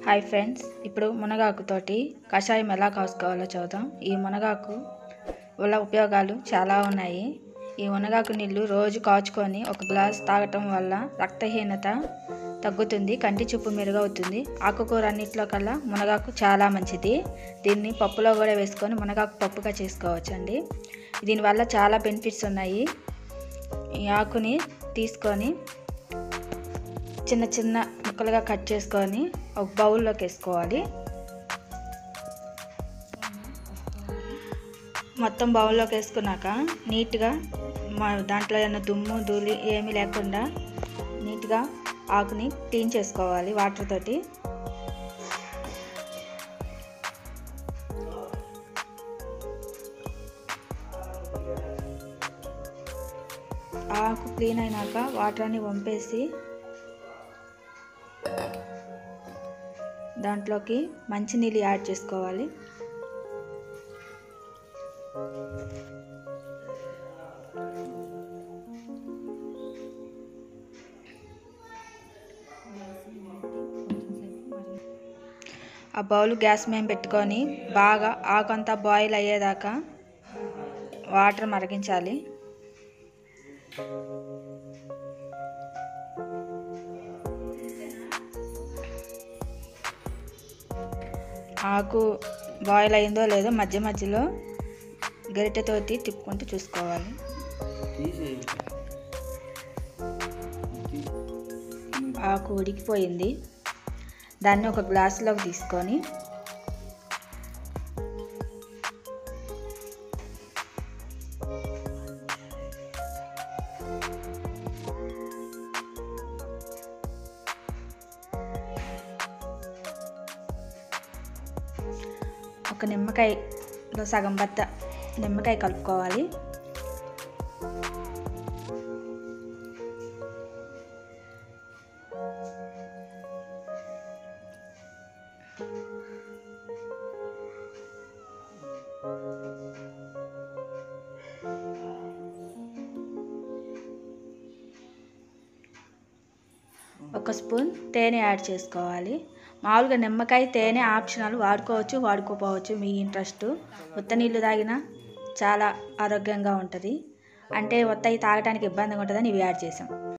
hi friends ఇప్పుడు మునగాకుతోటి కషాయం ఎలా కాసుకోవాలో చూద్దాం ఈ మునగాకు వల్ల ఉపయోగాలు చాలా ఉన్నాయి ఈ మునగాకు నీళ్ళు రోజు కాచుకొని ఒక గ్లాస్ తాగటం వల్ల రక్తహీనత తగ్గుతుంది కంటి చూపు మెరుగవుతుంది ఆకుకూర అన్నిట్లో కల్లా మునగాకు చాలా మంచిది దీన్ని పప్పులో కూడా వేసుకొని మునగాకు పప్పుగా చేసుకోవచ్చండి దీనివల్ల చాలా బెనిఫిట్స్ ఉన్నాయి ఈ ఆకుని తీసుకొని చిన్న చిన్న ముక్కలుగా కట్ చేసుకొని ఒక బౌల్లోకి వేసుకోవాలి మొత్తం బౌల్లోకి వేసుకున్నాక నీట్గా మా దాంట్లో ఏమైనా దుమ్ము ధూళి ఏమీ లేకుండా నీట్గా ఆకుని క్లీన్ చేసుకోవాలి వాటర్ తోటి ఆకు క్లీన్ అయినాక వాటర్ అన్ని వంపేసి దాంట్లోకి మంచినీళ్ళు యాడ్ చేసుకోవాలి ఆ బౌల్ గ్యాస్ మీద పెట్టుకొని బాగా ఆకంతా బాయిల్ అయ్యేదాకా వాటర్ మరిగించాలి ఆకు బాయిల్ అయిందో లేదో మధ్య మధ్యలో గరిటెతోటి తిప్పుకుంటూ చూసుకోవాలి ఆకు ఉడికిపోయింది దాన్ని ఒక గ్లాసులోకి తీసుకొని ఒక నిమ్మకాయలో సగం బత్త నిమ్మకాయ కలుపుకోవాలి ఒక స్పూన్ తేనె యాడ్ చేసుకోవాలి మామూలుగా నిమ్మకాయ తేనె ఆప్షనల్ వాడుకోవచ్చు వాడుకోపోవచ్చు మీ ఇంట్రెస్ట్ ఉత్త నీళ్ళు తాగినా చాలా ఆరోగ్యంగా ఉంటుంది అంటే ఉత్తవి తాగడానికి ఇబ్బందిగా ఉంటుందని ఇవి యాడ్ చేసాం